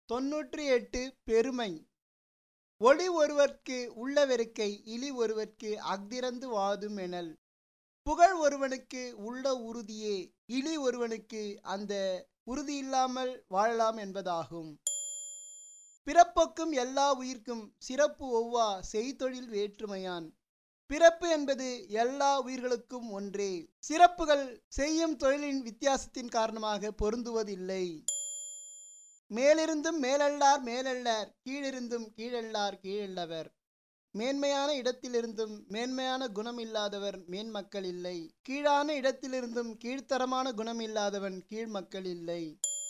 தொன்னூற்றி எட்டு பெருமை ஒளி ஒருவர்க்கு உள்ளவெருக்கை இலி ஒருவர்க்கு அஃதிறந்து வாதும் எனல் புகழ் ஒருவனுக்கு உள்ள உறுதியே இலி ஒருவனுக்கு அந்த உறுதி இல்லாமல் வாழலாம் என்பதாகும் பிறப்பொக்கும் எல்லா உயிர்க்கும் சிறப்பு ஒவ்வா செய்தொழில் வேற்றுமையான் பிறப்பு என்பது எல்லா உயிர்களுக்கும் ஒன்றே சிறப்புகள் செய்யும் தொழிலின் வித்தியாசத்தின் காரணமாக பொருந்துவதில்லை மேலிருந்தும் மேலல்லார் மேலல்லார் கீழிருந்தும் கீழல்லார் கீழல்லவர் மேன்மையான இடத்திலிருந்தும் மேன்மையான குணம் இல்லாதவர் மேன்மக்கள் இல்லை கீழான இடத்திலிருந்தும் கீழ்த்தரமான குணம் இல்லாதவன் கீழ்மக்கள் இல்லை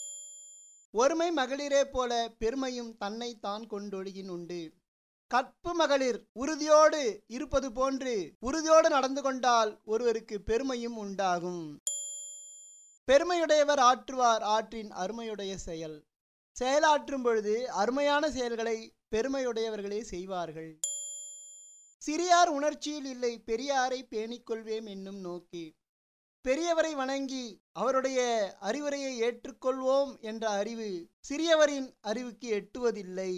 ஒருமை மகளிரே போல பெருமையும் தன்னை தான் கொண்டொழுகின் உண்டு கற்பு மகளிர் உறுதியோடு இருப்பது போன்று உறுதியோடு நடந்து கொண்டால் ஒருவருக்கு பெருமையும் உண்டாகும் பெருமையுடையவர் ஆற்றுவார் ஆற்றின் அருமையுடைய செயல் செயலாற்றும் பொழுது அருமையான செயல்களை பெருமையுடையவர்களே செய்வார்கள் சிறியார் உணர்ச்சியில் இல்லை பெரியாரை பேணிக் கொள்வேம் என்னும் நோக்கி பெரியவரை வணங்கி அவருடைய அறிவுரையை ஏற்றுக்கொள்வோம் என்ற அறிவு சிறியவரின் அறிவுக்கு எட்டுவதில்லை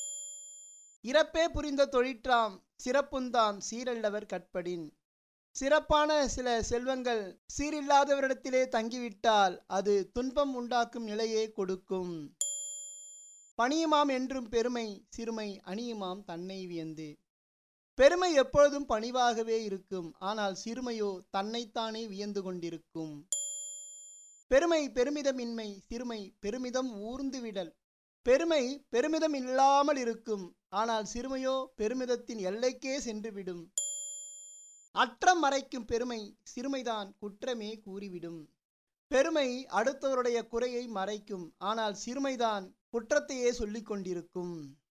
இறப்பே புரிந்த தொழிற்றாம் சிறப்புந்தாம் சீரல்லவர் கற்படின் சிறப்பான சில செல்வங்கள் சீரில்லாதவரிடத்திலே தங்கிவிட்டால் அது துன்பம் உண்டாக்கும் நிலையே கொடுக்கும் பணியுமாம் என்றும் பெருமை சிறுமை அணியுமாம் தன்னை வியந்து பெருமை எப்பொழுதும் பணிவாகவே இருக்கும் ஆனால் சிறுமையோ தன்னைத்தானே வியந்து கொண்டிருக்கும் பெருமை பெருமிதமின்மை சிறுமை பெருமிதம் ஊர்ந்து விடல் பெருமை பெருமிதம் இல்லாமல் இருக்கும் ஆனால் சிறுமையோ பெருமிதத்தின் எல்லைக்கே சென்றுவிடும் அற்றம் மறைக்கும் பெருமை சிறுமைதான் குற்றமே கூறிவிடும் பெருமை அடுத்தவருடைய குறையை மறைக்கும் ஆனால் சிறுமைதான் குற்றத்தையே சொல்லிக் கொண்டிருக்கும்